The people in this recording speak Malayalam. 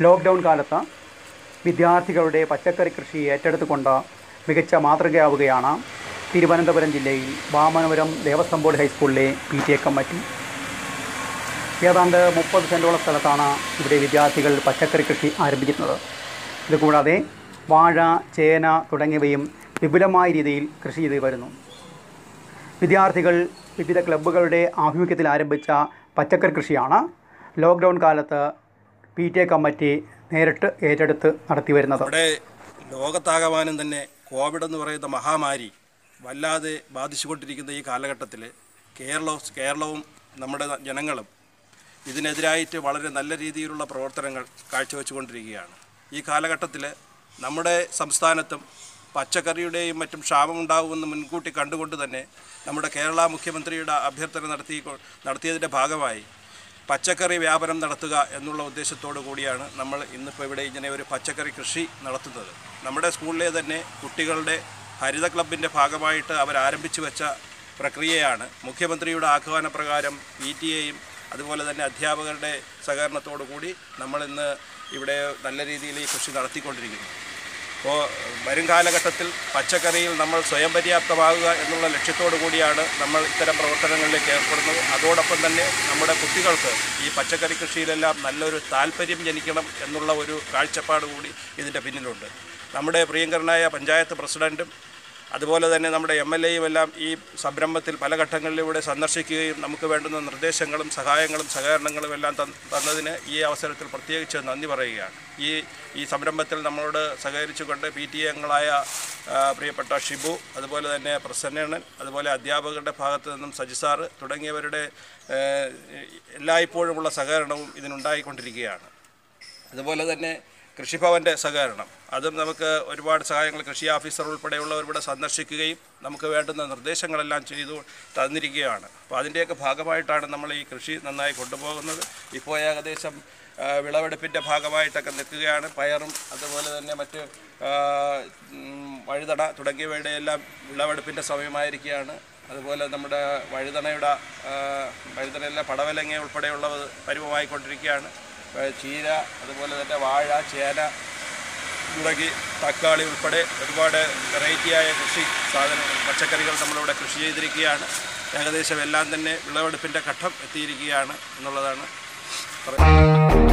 ലോക്ക്ഡൗൺ കാലത്ത് വിദ്യാർത്ഥികളുടെ പച്ചക്കറി കൃഷി ഏറ്റെടുത്തുകൊണ്ട് മികച്ച മാതൃകയാവുകയാണ് തിരുവനന്തപുരം ജില്ലയിൽ വാമനപുരം ദേവസ്വം ബോർഡ് ഹൈസ്കൂളിലെ പി ടി എ കമ്മിറ്റി ഏതാണ്ട് മുപ്പത് സെൻറ്റോളം സ്ഥലത്താണ് ഇവിടെ വിദ്യാർത്ഥികൾ പച്ചക്കറി കൃഷി ആരംഭിക്കുന്നത് ഇതുകൂടാതെ വാഴ ചേന തുടങ്ങിയവയും വിപുലമായ രീതിയിൽ കൃഷി ചെയ്ത് വരുന്നു വിദ്യാർത്ഥികൾ വിവിധ ക്ലബ്ബുകളുടെ ആഭിമുഖ്യത്തിൽ ആരംഭിച്ച പച്ചക്കറി കൃഷിയാണ് ലോക്ക്ഡൗൺ കാലത്ത് പി ടി എ കമ്മിറ്റി നേരിട്ട് ഏറ്റെടുത്ത് നടത്തി വരുന്നത് നമ്മുടെ ലോകത്താകമാനം തന്നെ കോവിഡ് എന്ന് പറയുന്ന മഹാമാരി വല്ലാതെ ബാധിച്ചുകൊണ്ടിരിക്കുന്ന ഈ കാലഘട്ടത്തിൽ കേരളവും കേരളവും നമ്മുടെ ജനങ്ങളും ഇതിനെതിരായിട്ട് വളരെ നല്ല രീതിയിലുള്ള പ്രവർത്തനങ്ങൾ കാഴ്ചവെച്ചുകൊണ്ടിരിക്കുകയാണ് ഈ കാലഘട്ടത്തിൽ നമ്മുടെ സംസ്ഥാനത്തും പച്ചക്കറിയുടെയും മറ്റും ക്ഷാമമുണ്ടാകുമെന്ന് മുൻകൂട്ടി കണ്ടുകൊണ്ട് തന്നെ നമ്മുടെ കേരള മുഖ്യമന്ത്രിയുടെ അഭ്യർത്ഥന നടത്തി നടത്തിയതിൻ്റെ ഭാഗമായി പച്ചക്കറി വ്യാപനം നടത്തുക എന്നുള്ള ഉദ്ദേശത്തോടു കൂടിയാണ് നമ്മൾ ഇന്നിപ്പോൾ ഇവിടെ ഇങ്ങനെ ഒരു പച്ചക്കറി കൃഷി നടത്തുന്നത് നമ്മുടെ സ്കൂളിലെ തന്നെ കുട്ടികളുടെ ഹരിത ക്ലബിൻ്റെ ഭാഗമായിട്ട് അവർ ആരംഭിച്ചു വെച്ച പ്രക്രിയയാണ് മുഖ്യമന്ത്രിയുടെ ആഹ്വാനപ്രകാരം പി ടി എയും അതുപോലെ തന്നെ അധ്യാപകരുടെ സഹകരണത്തോടു കൂടി നമ്മളിന്ന് ഇവിടെ നല്ല രീതിയിൽ ഈ കൃഷി നടത്തിക്കൊണ്ടിരിക്കുന്നു അപ്പോൾ വരും കാലഘട്ടത്തിൽ പച്ചക്കറിയിൽ നമ്മൾ സ്വയം പര്യാപ്തമാകുക എന്നുള്ള ലക്ഷ്യത്തോടു കൂടിയാണ് നമ്മൾ ഇത്തരം പ്രവർത്തനങ്ങളിലേക്ക് ഏർപ്പെടുന്നത് അതോടൊപ്പം തന്നെ നമ്മുടെ കുട്ടികൾക്ക് ഈ പച്ചക്കറി കൃഷിയിലെല്ലാം നല്ലൊരു താല്പര്യം ജനിക്കണം എന്നുള്ള ഒരു കാഴ്ചപ്പാട് കൂടി ഇതിൻ്റെ പിന്നിലുണ്ട് നമ്മുടെ പ്രിയങ്കരനായ പഞ്ചായത്ത് പ്രസിഡൻറ്റും അതുപോലെ തന്നെ നമ്മുടെ എം എൽ എയും എല്ലാം ഈ സംരംഭത്തിൽ പല ഘട്ടങ്ങളിലൂടെ സന്ദർശിക്കുകയും നമുക്ക് വേണ്ടുന്ന നിർദ്ദേശങ്ങളും സഹായങ്ങളും സഹകരണങ്ങളും എല്ലാം തന്ന- തന്നതിന് ഈ അവസരത്തിൽ പ്രത്യേകിച്ച് നന്ദി പറയുകയാണ് ഈ ഈ സംരംഭത്തിൽ നമ്മളോട് സഹകരിച്ചുകൊണ്ട് പി ടി എങ്ങളായ പ്രിയപ്പെട്ട ഷിബു അതുപോലെ തന്നെ പ്രസന്നണ്ണൻ അതുപോലെ അധ്യാപകരുടെ ഭാഗത്തു നിന്നും സജിസാറ് തുടങ്ങിയവരുടെ ആ, എല്ലായ്പ്പോഴുമുള്ള സഹകരണവും ഇതിനുണ്ടായിക്കൊണ്ടിരിക്കുകയാണ് അതുപോലെ തന്നെ കൃഷിഭവൻ്റെ സഹകരണം അതും നമുക്ക് ഒരുപാട് സഹായങ്ങൾ കൃഷി ഓഫീസർ ഉൾപ്പെടെയുള്ളവർ ഇവിടെ സന്ദർശിക്കുകയും നമുക്ക് വേണ്ടുന്ന നിർദ്ദേശങ്ങളെല്ലാം ചെയ്തു തന്നിരിക്കുകയാണ് അപ്പോൾ അതിൻ്റെയൊക്കെ ഭാഗമായിട്ടാണ് നമ്മൾ ഈ കൃഷി നന്നായി കൊണ്ടുപോകുന്നത് ഇപ്പോൾ ഏകദേശം ആ, വിളവെടുപ്പിൻ്റെ ഭാഗമായിട്ടൊക്കെ നിൽക്കുകയാണ് പയറും അതുപോലെ തന്നെ മറ്റ് ആ, ഉം, വഴുതട തുടങ്ങിയവയുടെ എല്ലാം വിളവെടുപ്പിൻ്റെ സമയമായിരിക്കുകയാണ് അതുപോലെ നമ്മുടെ വഴുതണയുടെ ആ, വഴുതനയിലെ പടവലങ്ങ ഉൾപ്പെടെയുള്ളവ പരുവമായിക്കൊണ്ടിരിക്കുകയാണ് ഏഹ് ചീര അതുപോലെ തന്നെ വാഴ ചേന തുടങ്ങി തക്കാളി ഉൾപ്പെടെ ഒരുപാട് വെറൈറ്റിയായ കൃഷി സാധനങ്ങൾ പച്ചക്കറികൾ നമ്മളിവിടെ കൃഷി ചെയ്തിരിക്കുകയാണ് ഏകദേശം എല്ലാം തന്നെ വിളവെടുപ്പിൻ്റെ ഘട്ടം എത്തിയിരിക്കുകയാണ് എന്നുള്ളതാണ് പറയുന്നത്